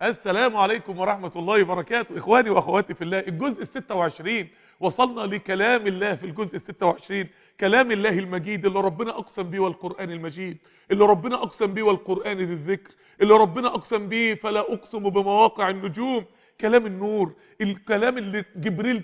السلام عليكم ورحمة الله وبركاته إخواني وأخواتي في الله الجزء الستة وعشرين وصلنا لكلام الله في الجزء الستة وعشرين كلام الله المجيد اللي ربنا أقسم به والقرآن المجيد اللي ربنا أقسم به والقرآن ذي الذكر اللي ربنا أقسم به فلا أقسم بمواقع النجوم كلام النور الكلام اللي جبريل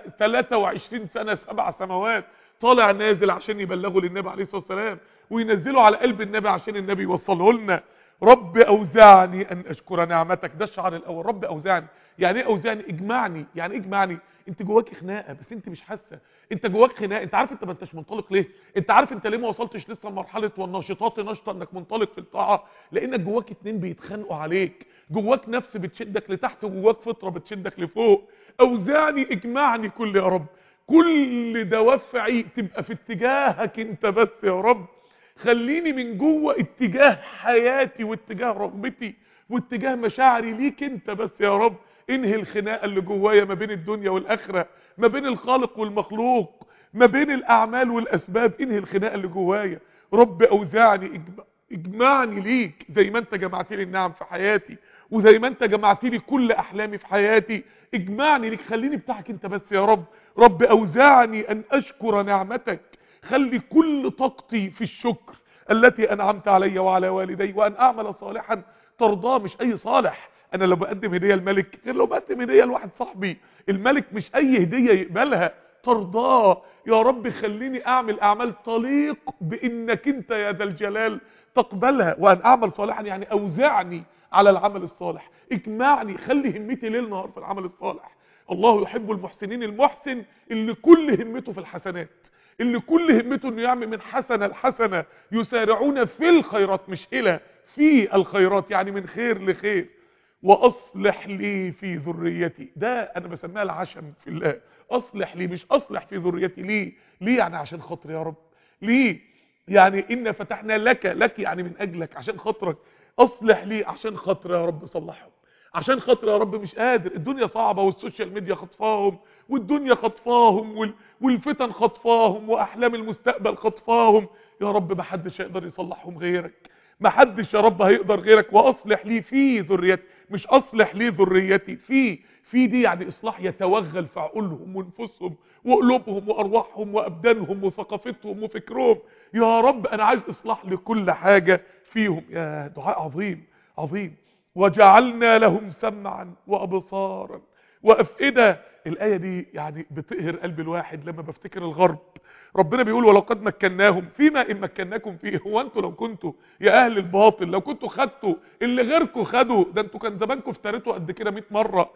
23 سنة سبع سماوات طالع نازل عشان يبلغه للنبي عليه الصلاة والسلام وينزله على قلب النبي عشان النبي يوصله لنا رب أوزعني أن أشكر نعمتك ده الشعار الأول رب أوزعني يعني ايه أوزعني اجمعني يعني ايه اجمعني انت جواك خناقه بس انت مش حاسه انت جواك خناقه انت عارف انت ما انتش منطلق ليه انت عارف انت ليه ما وصلتش لسه لمرحله والناشطات نشطه انك منطلق في الطاعه لانك جواك اتنين بيتخانقوا عليك جواك نفس بتشدك لتحت وجواك فطره بتشدك لفوق اوزعني اجمعني كل يا رب كل دوافعي تبقى في اتجاهك انت بس يا رب خليني من جوه اتجاه حياتي واتجاه رغبتي واتجاه مشاعري ليك انت بس يا رب انهي الخناقه اللي جوايا ما بين الدنيا والاخره ما بين الخالق والمخلوق ما بين الاعمال والاسباب انهي الخناقه اللي جوايا رب اوزعني اجمع اجمعني ليك زي ما انت جمعت لي النعم في حياتي وزي ما انت جمعت لي كل احلامي في حياتي اجمعني ليك خليني بتاعك انت بس يا رب رب اوزعني ان اشكر نعمتك خلي كل طاقتي في الشكر التي انعمت علي وعلى والدي وان اعمل صالحا ترضاه مش اي صالح انا لو بقدم هديه الملك غير لو بقدم هديه لواحد صاحبي الملك مش اي هديه يقبلها ترضاه يا رب خليني اعمل اعمال تليق بانك انت يا ذا الجلال تقبلها وان اعمل صالحا يعني اوزعني على العمل الصالح اجمعني خلي همتي ليل نهار في العمل الصالح الله يحب المحسنين المحسن اللي كل همته في الحسنات اللي كل همته انه يعمل من حسنه لحسنه يسارعون في الخيرات مش الى في الخيرات يعني من خير لخير واصلح لي في ذريتي ده انا بسميها العشم في الله اصلح لي مش اصلح في ذريتي ليه ليه يعني عشان خاطر يا رب ليه يعني ان فتحنا لك لك يعني من اجلك عشان خاطرك اصلح لي عشان خاطر يا رب صلحهم عشان خاطر يا رب مش قادر الدنيا صعبة والسوشيال ميديا خطفاهم والدنيا خطفاهم وال... والفتن خطفاهم واحلام المستقبل خطفاهم يا رب ما حدش هيقدر يصلحهم غيرك ما حدش يا رب هيقدر غيرك واصلح لي في ذريتي مش اصلح لي ذريتي في في دي يعني اصلاح يتوغل في عقولهم ونفوسهم وقلوبهم وارواحهم وابدانهم وثقافتهم وفكرهم يا رب انا عايز اصلاح لكل حاجة فيهم يا دعاء عظيم عظيم وجعلنا لهم سمعا وابصارا وافئده الايه دي يعني بتقهر قلب الواحد لما بفتكر الغرب ربنا بيقول ولقد مكناهم فيما ان مكناكم فيه هو انتوا لو كنتوا يا اهل الباطل لو كنتوا خدتوا اللي غيركم خدوا ده انتوا كان زمانكم افتريتوا قد كده 100 مره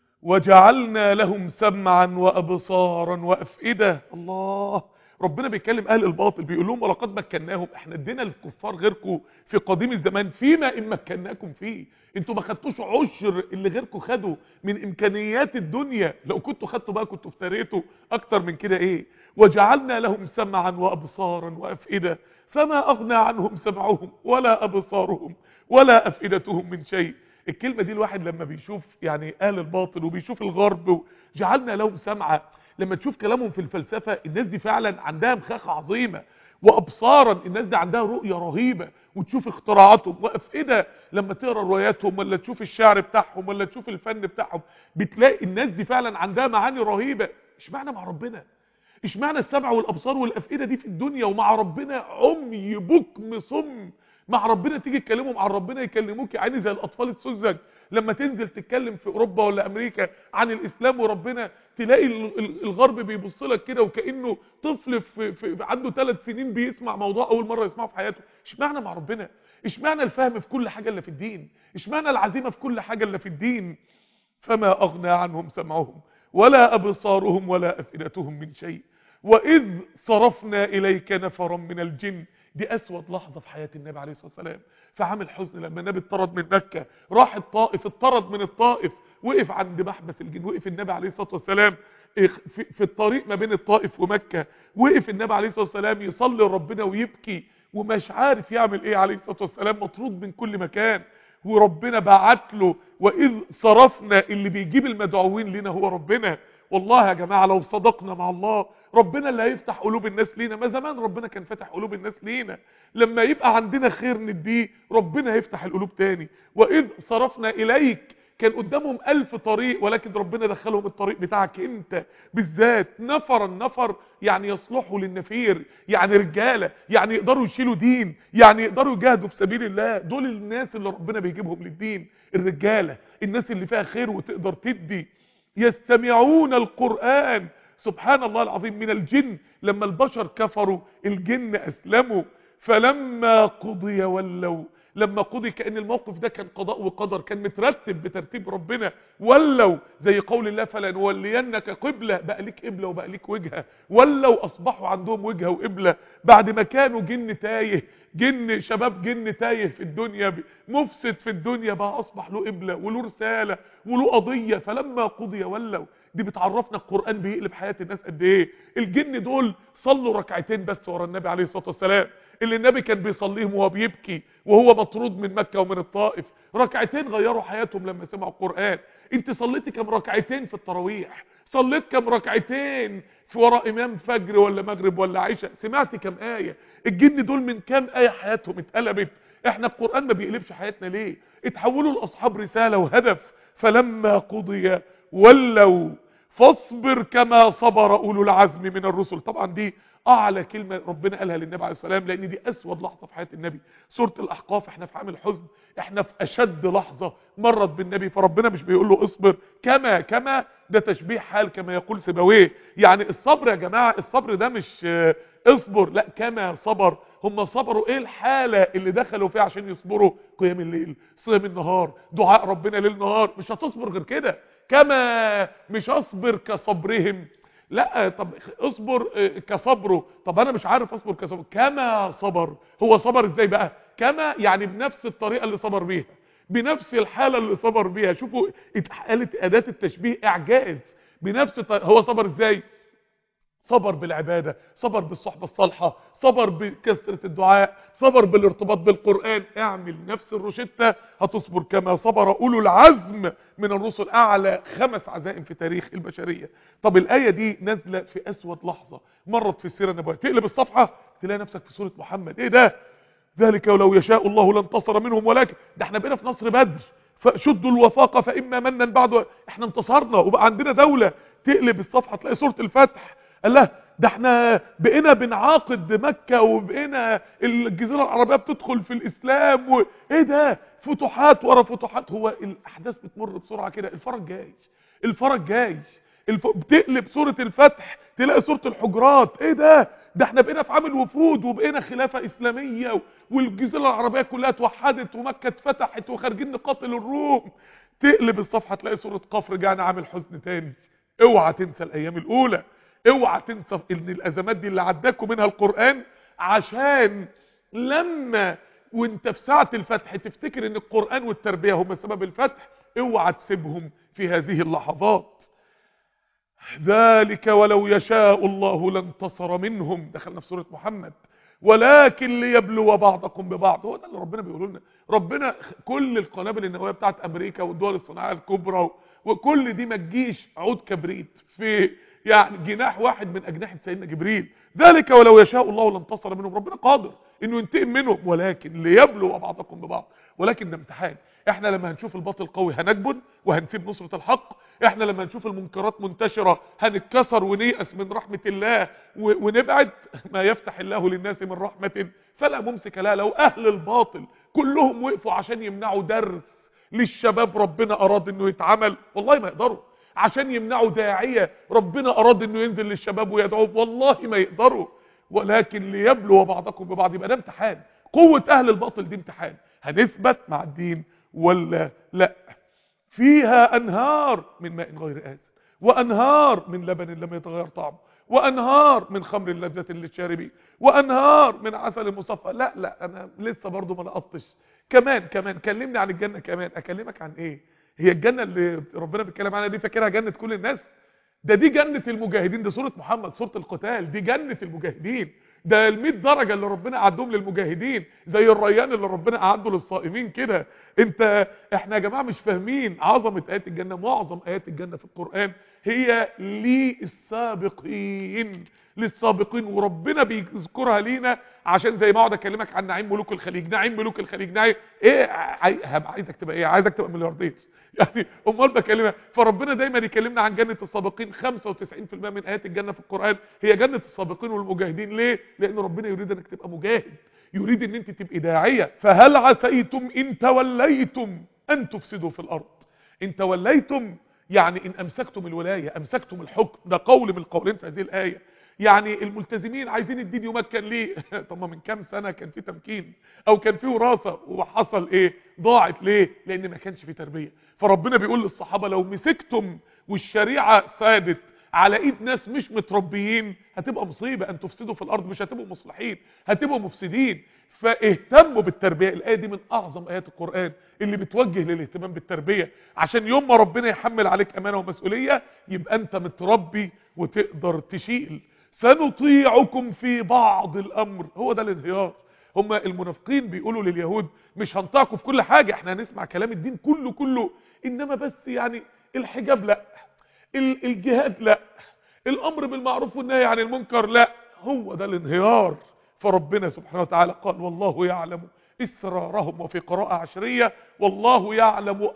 وجعلنا لهم سمعا وابصارا وافئده الله ربنا بيتكلم اهل الباطل بيقول لهم ولقد مكناهم احنا ادينا الكفار غيركم في قديم الزمان فيما ان مكناكم فيه انتوا ما خدتوش عشر اللي غيركم خدوا من امكانيات الدنيا لو كنتوا خدتوا بقى كنتوا افتريتوا اكتر من كده ايه وجعلنا لهم سمعا وابصارا وافئده فما اغنى عنهم سمعهم ولا ابصارهم ولا افئدتهم من شيء الكلمه دي الواحد لما بيشوف يعني اهل الباطل وبيشوف الغرب جعلنا لهم سمعا لما تشوف كلامهم في الفلسفة الناس دي فعلا عندها مخاخة عظيمة وابصارا الناس دي عندها رؤية رهيبة وتشوف اختراعاتهم وافئدة لما تقرا رواياتهم ولا تشوف الشعر بتاعهم ولا تشوف الفن بتاعهم بتلاقي الناس دي فعلا عندها معاني رهيبة اشمعنى مع ربنا اشمعنى السمع والابصار والافئدة دي في الدنيا ومع ربنا عمي بكم صم مع ربنا تيجي تكلمهم عن ربنا يكلموك يا عيني زي الاطفال السذج لما تنزل تتكلم في اوروبا ولا امريكا عن الاسلام وربنا تلاقي الغرب بيبص لك كده وكانه طفل في, في عنده ثلاث سنين بيسمع موضوع اول مره يسمعه في حياته اشمعنى مع ربنا اشمعنى الفهم في كل حاجه اللي في الدين اشمعنى العزيمه في كل حاجه اللي في الدين فما اغنى عنهم سمعهم ولا ابصارهم ولا افئدتهم من شيء واذ صرفنا اليك نفرا من الجن دي اسود لحظه في حياه النبي عليه الصلاه والسلام في عام الحزن لما النبي اتطرد من مكه راح الطائف اتطرد من الطائف وقف عند محبس الجن وقف النبي عليه الصلاه والسلام في الطريق ما بين الطائف ومكه وقف النبي عليه الصلاه والسلام يصلي لربنا ويبكي ومش عارف يعمل ايه عليه الصلاه والسلام مطرود من كل مكان وربنا بعت له واذ صرفنا اللي بيجيب المدعوين لنا هو ربنا والله يا جماعه لو صدقنا مع الله ربنا اللي هيفتح قلوب الناس لينا ما زمان ربنا كان فتح قلوب الناس لينا لما يبقى عندنا خير نديه ربنا هيفتح القلوب تاني واذ صرفنا اليك كان قدامهم ألف طريق ولكن ربنا دخلهم الطريق بتاعك انت بالذات نفر النفر يعني يصلحوا للنفير يعني رجالة يعني يقدروا يشيلوا دين يعني يقدروا يجاهدوا في سبيل الله دول الناس اللي ربنا بيجيبهم للدين الرجالة الناس اللي فيها خير وتقدر تدي يستمعون القرآن سبحان الله العظيم من الجن لما البشر كفروا الجن أسلموا فلما قضي ولوا لما قضي كأن الموقف ده كان قضاء وقدر كان مترتب بترتيب ربنا ولوا زي قول الله فلنولينك قبلة بقى ليك قبلة وبقى ليك وجهة ولوا أصبحوا عندهم وجهة وقبلة بعد ما كانوا جن تايه جن شباب جن تايه في الدنيا مفسد في الدنيا بقى أصبح له قبلة وله رسالة وله قضية فلما قضي ولوا دي بتعرفنا القرآن بيقلب حياة الناس قد ايه الجن دول صلوا ركعتين بس ورا النبي عليه الصلاة والسلام اللي النبي كان بيصليهم وهو بيبكي وهو مطرود من مكة ومن الطائف ركعتين غيروا حياتهم لما سمعوا القرآن انت صليتي كم ركعتين في التراويح صليت كم ركعتين في وراء امام فجر ولا مغرب ولا عشاء سمعتي كم آية الجن دول من كم آية حياتهم اتقلبت احنا القرآن ما بيقلبش حياتنا ليه اتحولوا لاصحاب رسالة وهدف فلما قضي ولوا فاصبر كما صبر اولو العزم من الرسل طبعا دي اعلى كلمة ربنا قالها للنبي عليه السلام لان دي اسود لحظة في حياة النبي سورة الاحقاف احنا في عام الحزن احنا في اشد لحظة مرت بالنبي فربنا مش بيقول له اصبر كما كما ده تشبيه حال كما يقول سيبويه يعني الصبر يا جماعة الصبر ده مش اصبر لا كما صبر هم صبروا ايه الحالة اللي دخلوا فيها عشان يصبروا قيام الليل صيام النهار دعاء ربنا ليل نهار مش هتصبر غير كده كما مش اصبر كصبرهم لا طب اصبر كصبره طب انا مش عارف اصبر كصبر كما صبر هو صبر ازاي بقى كما يعني بنفس الطريقة اللي صبر بيها بنفس الحالة اللي صبر بيها شوفوا اتقالت اداة التشبيه اعجاز بنفس الطريقة هو صبر ازاي صبر بالعبادة صبر بالصحبة الصالحة صبر بكثرة الدعاء صبر بالارتباط بالقرآن اعمل نفس الروشتة هتصبر كما صبر أولو العزم من الرسل أعلى خمس عزائم في تاريخ البشرية طب الآية دي نازلة في أسود لحظة مرت في السيرة النبوية تقلب الصفحة تلاقي نفسك في سورة محمد ايه ده ذلك ولو يشاء الله لانتصر منهم ولكن ده احنا بقينا في نصر بدر فشدوا الوفاق فإما منا بعد احنا انتصرنا وبقى عندنا دولة تقلب الصفحة تلاقي سورة الفتح قال له ده احنا بقينا بنعاقد مكة وبقينا الجزيرة العربية بتدخل في الاسلام وايه ده فتوحات ورا فتوحات هو الاحداث بتمر بسرعة كده الفرج جاي الفرج جاي الف... بتقلب سورة الفتح تلاقي سورة الحجرات ايه ده ده احنا بقينا في عام الوفود وبقينا خلافة اسلامية والجزيرة العربية كلها اتوحدت ومكة اتفتحت وخارجين نقاتل الروم تقلب الصفحة تلاقي سورة قاف رجعنا عامل حزن تاني اوعى تنسى الايام الاولى اوعى تنسى ان الازمات دي اللي عداكم منها القرآن عشان لما وانت في ساعة الفتح تفتكر ان القرآن والتربية هم سبب الفتح اوعى تسيبهم في هذه اللحظات ذلك ولو يشاء الله لانتصر منهم دخلنا في سورة محمد ولكن ليبلو بعضكم ببعض هو ده اللي ربنا بيقول لنا ربنا كل القنابل النوويه بتاعت امريكا والدول الصناعيه الكبرى وكل دي ما تجيش عود كبريت في يعني جناح واحد من اجنحه سيدنا جبريل ذلك ولو يشاء الله لانتصر منهم ربنا قادر انه ينتقم منهم ولكن ليبلو بعضكم ببعض ولكن ده امتحان احنا لما هنشوف الباطل قوي هنجبن وهنسيب نصرة الحق احنا لما نشوف المنكرات منتشرة هنتكسر ونيأس من رحمة الله ونبعد ما يفتح الله للناس من رحمة فلا ممسك لها لو اهل الباطل كلهم وقفوا عشان يمنعوا درس للشباب ربنا اراد انه يتعمل والله ما يقدروا عشان يمنعوا داعية ربنا اراد انه ينزل للشباب ويدعوهم والله ما يقدروا ولكن ليبلو بعضكم ببعض يبقى ده امتحان قوة اهل الباطل دي امتحان هنثبت مع الدين ولا لا فيها انهار من ماء غير آسن وانهار من لبن لم يتغير طعمه وانهار من خمر لذة للشاربين وانهار من عسل مصفى لا لا انا لسه برضو ما لقطش كمان كمان كلمني عن الجنة كمان اكلمك عن ايه هي الجنة اللي ربنا بيتكلم عنها دي فاكرها جنة كل الناس ده دي جنة المجاهدين دي سورة محمد سورة القتال دي جنة المجاهدين ده ال 100 درجة اللي ربنا قعدهم للمجاهدين زي الريان اللي ربنا قعده للصائمين كده انت احنا يا جماعة مش فاهمين عظمة ايات الجنة معظم ايات الجنة في القرآن هي للسابقين للسابقين وربنا بيذكرها لينا عشان زي ما اقعد اكلمك عن نعيم ملوك الخليج نعيم ملوك الخليج نعيم ايه عاي... هبقى عايزك تبقى ايه عايزك تبقى ملياردير يعني امال بكلمك فربنا دايما يكلمنا عن جنة السابقين 95% من ايات الجنة في القرآن هي جنة السابقين والمجاهدين ليه لان ربنا يريد انك تبقى مجاهد يريد ان انت تبقي داعية فهل عسيتم ان توليتم ان تفسدوا في الارض ان توليتم يعني ان امسكتم الولاية امسكتم الحكم ده قول من القولين في هذه الايه يعني الملتزمين عايزين الدين يمكن ليه طب ما من كام سنة كان في تمكين او كان في وراثة وحصل ايه ضاعت ليه لان ما كانش في تربية فربنا بيقول للصحابة لو مسكتم والشريعة سادت على ايد ناس مش متربيين هتبقى مصيبة ان تفسدوا في الارض مش هتبقوا مصلحين هتبقوا مفسدين فاهتموا بالتربية الآية دي من أعظم آيات القرآن اللي بتوجه للاهتمام بالتربية عشان يوم ما ربنا يحمل عليك أمانة ومسؤولية يبقى أنت متربي وتقدر تشيل سنطيعكم في بعض الأمر هو ده الانهيار هم المنافقين بيقولوا لليهود مش هنطيعكم في كل حاجة احنا هنسمع كلام الدين كله كله إنما بس يعني الحجاب لا الجهاد لا الأمر بالمعروف والنهي عن المنكر لا هو ده الانهيار فربنا سبحانه وتعالى قال والله يعلم اسرارهم وفي قراءة عشرية والله يعلم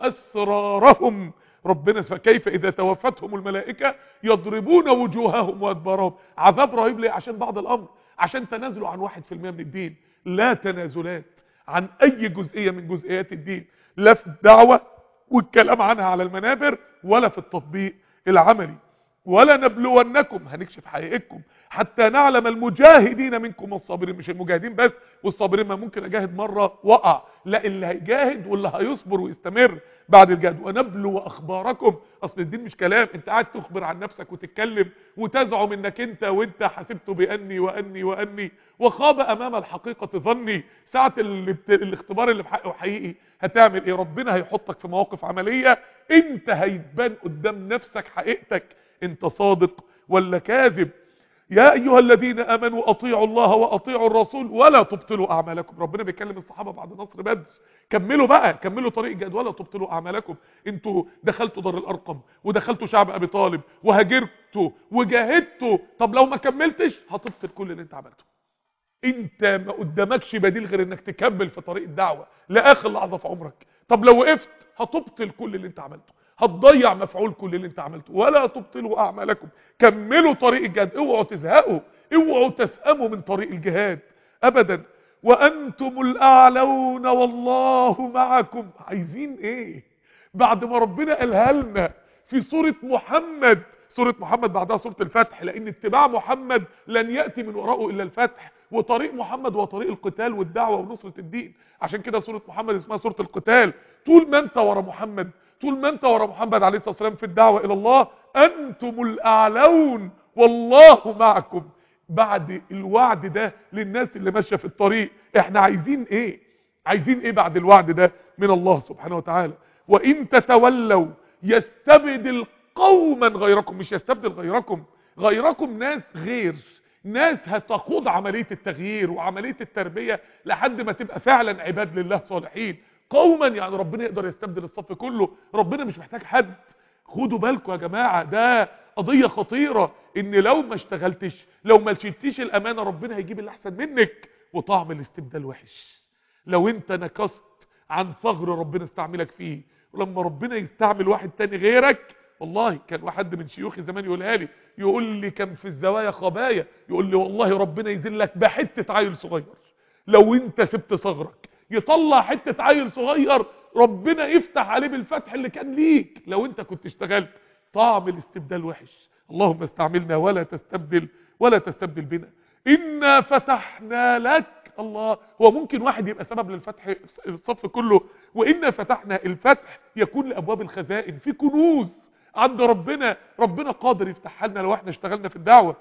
اسرارهم ربنا فكيف اذا توفتهم الملائكة يضربون وجوههم وادبارهم عذاب رهيب ليه عشان بعض الامر عشان تنازلوا عن واحد في المية من الدين لا تنازلات عن اي جزئية من جزئيات الدين لا في الدعوة والكلام عنها على المنابر ولا في التطبيق العملي ولا نبلونكم هنكشف حقيقتكم حتى نعلم المجاهدين منكم والصابرين مش المجاهدين بس والصابرين ما ممكن اجاهد مرة وقع لا اللي هيجاهد واللي هيصبر ويستمر بعد الجهاد ونبلو اخباركم اصل الدين مش كلام انت قاعد تخبر عن نفسك وتتكلم وتزعم انك انت وانت حسبت باني واني واني وخاب امام الحقيقة ظني ساعة الاختبار اللي بحقه حقيقي هتعمل ايه ربنا هيحطك في مواقف عملية انت هيتبان قدام نفسك حقيقتك انت صادق ولا كاذب يا ايها الذين امنوا اطيعوا الله واطيعوا الرسول ولا تبطلوا اعمالكم ربنا بيكلم الصحابه بعد نصر بدر كملوا بقى كملوا طريق جهاد ولا تبطلوا اعمالكم انتوا دخلتوا دار الارقم ودخلتوا شعب ابي طالب وهاجرتوا وجاهدتوا طب لو ما كملتش هتبطل كل اللي انت عملته انت ما قدامكش بديل غير انك تكمل في طريق الدعوه لاخر لحظه في عمرك طب لو وقفت هتبطل كل اللي انت عملته هتضيع مفعول كل اللي انت عملته ولا تبطلوا اعمالكم كملوا طريق الجهاد اوعوا تزهقوا اوعوا تسأموا من طريق الجهاد ابدا وانتم الاعلون والله معكم عايزين ايه بعد ما ربنا قالها لنا في سورة محمد سورة محمد بعدها سورة الفتح لان اتباع محمد لن يأتي من وراءه الا الفتح وطريق محمد هو طريق القتال والدعوة ونصرة الدين عشان كده سورة محمد اسمها سورة القتال طول ما انت ورا محمد طول ما انت ورا محمد عليه الصلاة والسلام في الدعوة الى الله انتم الاعلون والله معكم بعد الوعد ده للناس اللي ماشية في الطريق احنا عايزين ايه عايزين ايه بعد الوعد ده من الله سبحانه وتعالى وان تتولوا يستبدل قوما غيركم مش يستبدل غيركم غيركم ناس غير ناس هتقود عملية التغيير وعملية التربية لحد ما تبقى فعلا عباد لله صالحين قوما يعني ربنا يقدر يستبدل الصف كله ربنا مش محتاج حد خدوا بالكم يا جماعة ده قضية خطيرة ان لو ما اشتغلتش لو ما شلتيش الامانة ربنا هيجيب اللي احسن منك وطعم الاستبدال وحش لو انت نكست عن ثغر ربنا استعملك فيه ولما ربنا يستعمل واحد تاني غيرك والله كان واحد من شيوخي زمان يقولها لي يقول لي كان في الزوايا خبايا يقول لي والله ربنا يذلك بحتة عيل صغير لو انت سبت ثغرك يطلع حتة عيل صغير ربنا يفتح عليه بالفتح اللي كان ليك لو انت كنت اشتغلت طعم الاستبدال وحش اللهم استعملنا ولا تستبدل ولا تستبدل بنا إنا فتحنا لك الله هو ممكن واحد يبقى سبب للفتح الصف كله وإنا فتحنا الفتح يكون لأبواب الخزائن في كنوز عند ربنا ربنا قادر يفتحها لنا لو احنا اشتغلنا في الدعوة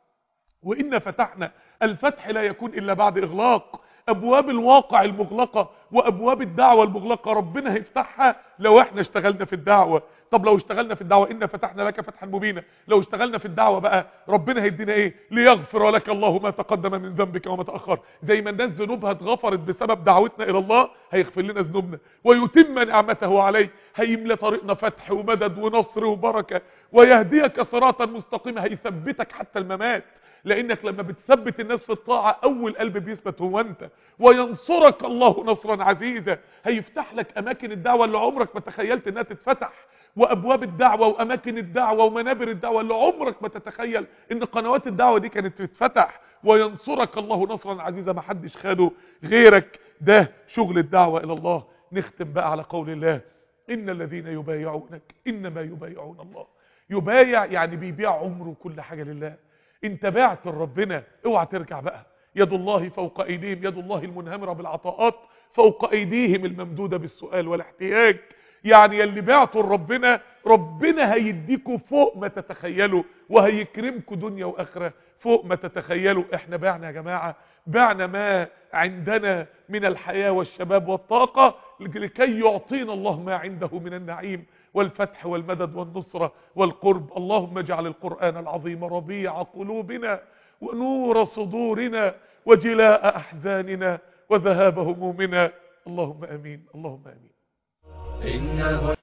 وإنا فتحنا الفتح لا يكون إلا بعد إغلاق ابواب الواقع المغلقة وابواب الدعوة المغلقة ربنا هيفتحها لو احنا اشتغلنا في الدعوة طب لو اشتغلنا في الدعوة إنا فتحنا لك فتحا مبينا لو اشتغلنا في الدعوة بقى ربنا هيدينا ايه ليغفر لك الله ما تقدم من ذنبك وما تأخر زي ما الناس ذنوبها اتغفرت بسبب دعوتنا الى الله هيغفر لنا ذنوبنا ويتم نعمته عليك هيملى طريقنا فتح ومدد ونصر وبركة ويهديك صراطا مستقيما هيثبتك حتى الممات لانك لما بتثبت الناس في الطاعة اول قلب بيثبت هو انت وينصرك الله نصرا عزيزا هيفتح لك اماكن الدعوة اللي عمرك ما تخيلت انها تتفتح وابواب الدعوة واماكن الدعوة ومنابر الدعوة اللي عمرك ما تتخيل ان قنوات الدعوة دي كانت تتفتح وينصرك الله نصرا عزيزا ما حدش خده غيرك ده شغل الدعوة الى الله نختم بقى على قول الله ان الذين يبايعونك انما يبايعون الله يبايع يعني بيبيع عمره كل حاجة لله انت بعت لربنا اوعى ترجع بقى يد الله فوق ايديهم يد الله المنهمرة بالعطاءات فوق ايديهم الممدودة بالسؤال والاحتياج يعني يلي بعتوا لربنا ربنا هيديكوا فوق ما تتخيلوا وهيكرمكوا دنيا واخره فوق ما تتخيلوا احنا بعنا يا جماعة بعنا ما عندنا من الحياة والشباب والطاقة لكي يعطينا الله ما عنده من النعيم والفتح والمدد والنصرة والقرب اللهم اجعل القرآن العظيم ربيع قلوبنا ونور صدورنا وجلاء أحزاننا وذهاب همومنا اللهم أمين اللهم أمين إنه